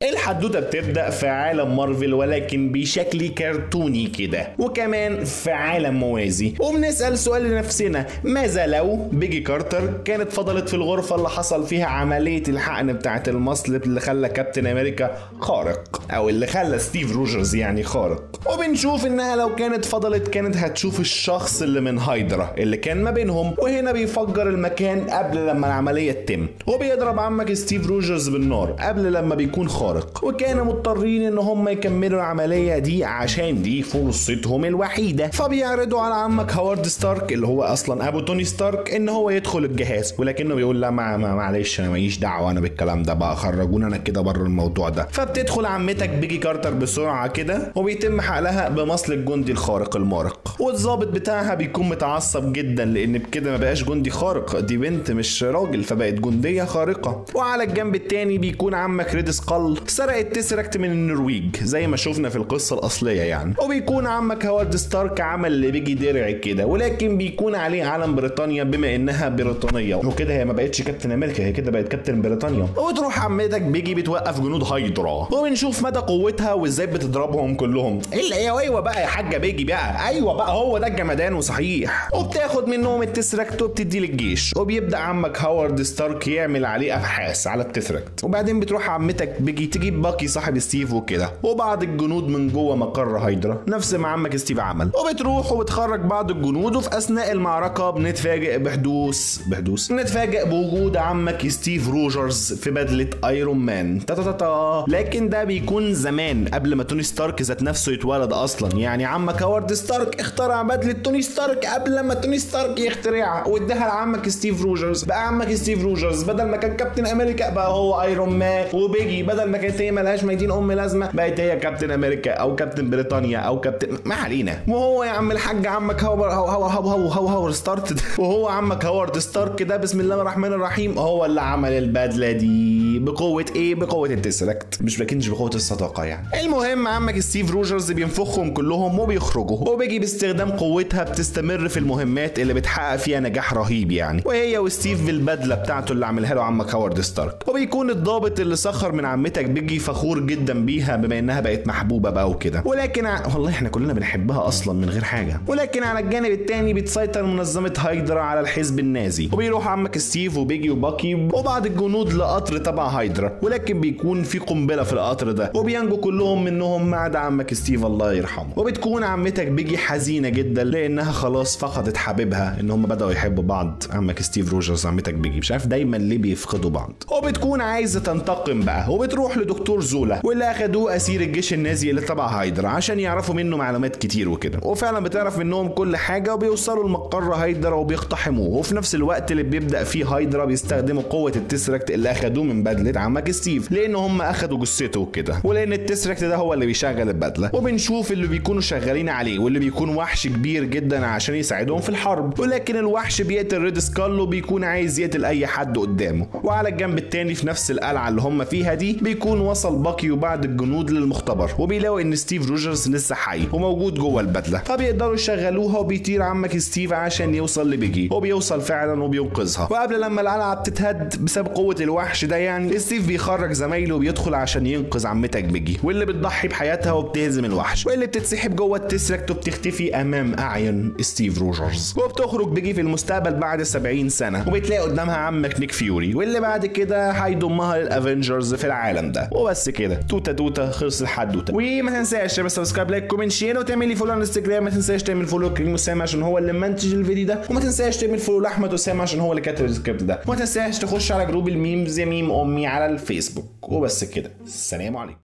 الحدوته بتبدا في عالم مارفل ولكن بشكل كرتوني كده وكمان في عالم موازي وبنسال سؤال لنفسنا ماذا لو بيجي كارتر كانت فضلت في الغرفه اللي حصل فيها عمليه الحقن بتاعه المصل اللي خلى كابتن امريكا خارق او اللي خلى ستيف روجرز يعني خارق وبنشوف انها لو كانت فضلت كانت هتشوف الشخص اللي من هايدرا اللي كان ما بينهم وهنا بيفجر المكان قبل لما العمليه تتم وبيضرب عمك ستيف روجرز بالنار قبل لما بيكون خارق وكانوا مضطرين ان هم يكملوا العمليه دي عشان دي فرصتهم الوحيده فبيعرضوا على عمك هوارد ستارك اللي هو اصلا ابو توني ستارك ان هو يدخل الجهاز ولكنه بيقول لا ما ما- معلش انا ماليش دعوه انا بالكلام ده بقى خرجونا انا كده بره الموضوع ده فبتدخل عمتك بيجي كارتر بسرعه كده وبيتم حقلها بمصل الجندي الخارق المارق والظابط بتاعها بيكون متعصب جدا لان بكده ما بقاش جندي خارق دي بنت مش راجل فبقت جنديه خارقه وعلى الجنب التاني بيكون عمك ريد سكال سرق التسركت من النرويج زي ما شفنا في القصه الاصليه يعني وبيكون عمك هوارد ستارك عمل اللي بيجي درع كده ولكن بيكون عليه علم بريطانيا بما انها بريطانيه وكده هي ما بقتش كابتن امريكا هي كده بقت كابتن بريطانيا وتروح عمتك بيجي بتوقف جنود هايدرا وبنشوف مدى قوتها وازاي بتضربهم كلهم الا ايوه ايوه بقى يا حاجه بيجي بقى ايوه بقى هو ده الجمدان وصحيح وبتاخد منهم التسركت وبتديه للجيش وبيبدا عمك هاورد ستارك يعمل عليه ابحاث على التسركت وبعدين بتروح عمتك بيجي تجيب باكي صاحب ستيف وكده وبعض الجنود من جوه مقر هايدرا نفس ما عمك ستيف عمل وبتروح وبتخرج بعض الجنود وفي اثناء المعركه بنتفاجئ بحدوث بحدوث نتفاجئ بوجود عمك ستيف روجرز في بدله ايرون مان تا تا تا تا. لكن ده بيكون زمان قبل ما توني ستارك ذات نفسه يتولد اصلا يعني عمك هوارد ستارك اخترع بدله توني ستارك قبل ما توني ستارك يخترعها واداها لعمك ستيف روجرز بقى عمك ستيف روجرز بدل ما كان كابتن امريكا بقى هو ايرون مان وبيجي بدل ما كانت هي ملهاش ميتين ام لازمه بقت هي كابتن امريكا او كابتن بريطانيا او كابتن ما علينا وهو يا عم الحاج عمك هو هو هو هو هو هو هو ستارت وهو عمك هوارد ستارك ده بسم الله الرحمن الرحيم هو اللي عمل البدله دي بقوه ايه بقوه التسلكت مش بكنش بقوه الصداقه يعني المهم عمك ستيف روجرز بينفخهم كلهم وبيخرجوا وبيجي باستخدام قوتها بتستمر في المهمات اللي بتحقق فيها نجاح رهيب يعني وهي وستيف بالبدله بتاعته اللي عاملها له عمك هوارد ستارك وبيكون الضابط اللي سخر من عمتك بيجي فخور جدا بيها بما انها بقت محبوبه بقى وكده ولكن ع... والله احنا كلنا بنحبها اصلا من غير حاجه ولكن على الجانب التاني بتسيطر منظمه هايدرا على الحزب النازي وبيروح عمك ستيف وبيجي وباكي وبعض الجنود لقطر تبع هايدرا ولكن بيكون في قنبله في القطر ده وبينجو كلهم منهم ما عدا عمك ستيف الله يرحمه وبتكون عمتك بيجي حزينه جدا لانها خلاص فقدت حبيبها ان هم بداوا يحبوا بعض عمك ستيف روجرز عمتك بيجي مش عارف دايما ليه بيفقدوا بعض وبتكون عايزه تنتقم بقى وبتروح لدكتور زولا واللي اخدوه اسير الجيش النازي اللي تبع هايدرا عشان يعرفوا منه معلومات كتير وكده وفعلا بتعرف منهم كل حاجه وبيوصلوا لمقر هايدرا وبيقتحموه وفي نفس الوقت اللي بيبدا فيه هايدرا بيستخدموا قوه التسركت اللي اخدوه من بدله عمك ستيف لان هم اخدوا جثته وكده ولان التسركت ده هو اللي بيشغل البدله وبنشوف اللي بيكونوا شغالين عليه واللي بيكون وحش كبير جدا عشان يساعدهم في الحرب ولكن الوحش بيقتل ريد سكال وبيكون عايز يقتل اي حد قدامه وعلى الجنب التاني في نفس القلعه اللي هم فيها دي بيكون وصل باكي وبعض الجنود للمختبر وبيلاقوا ان ستيف روجرز لسه حي وموجود جوه البدله فبيقدروا يشغلوها وبيطير عمك ستيف عشان يوصل لبيجي وبيوصل فعلا وبينقذها وقبل لما القلعه بتتهد بسبب قوه الوحش ده يعني ستيف بيخرج زمايله وبيدخل عشان ينقذ عمتك بيجي واللي بتضحي بحياتها وبتهزم الوحش واللي بتتسحب جوه التسركت وبتختفي امام اعين ستيف روجرز وبتخرج بيجي في المستقبل بعد 70 سنه وبتلاقي قدامها عمك نيك فيوري واللي بعد كده هيضمها للافنجرز في العالم ده وبس كده توته توته خلص الحدوته وما تنساش تعمل سبسكرايب لايك كومنت شير وتعمل لي فولو على الانستجرام ما تنساش تعمل فولو لكريم اسامه عشان هو اللي منتج الفيديو ده وما تنساش تعمل فولو لاحمد اسامه عشان هو اللي كاتب السكريبت ده وما تنساش تخش على جروب الميمز يا ميم امي على الفيسبوك وبس كده السلام عليكم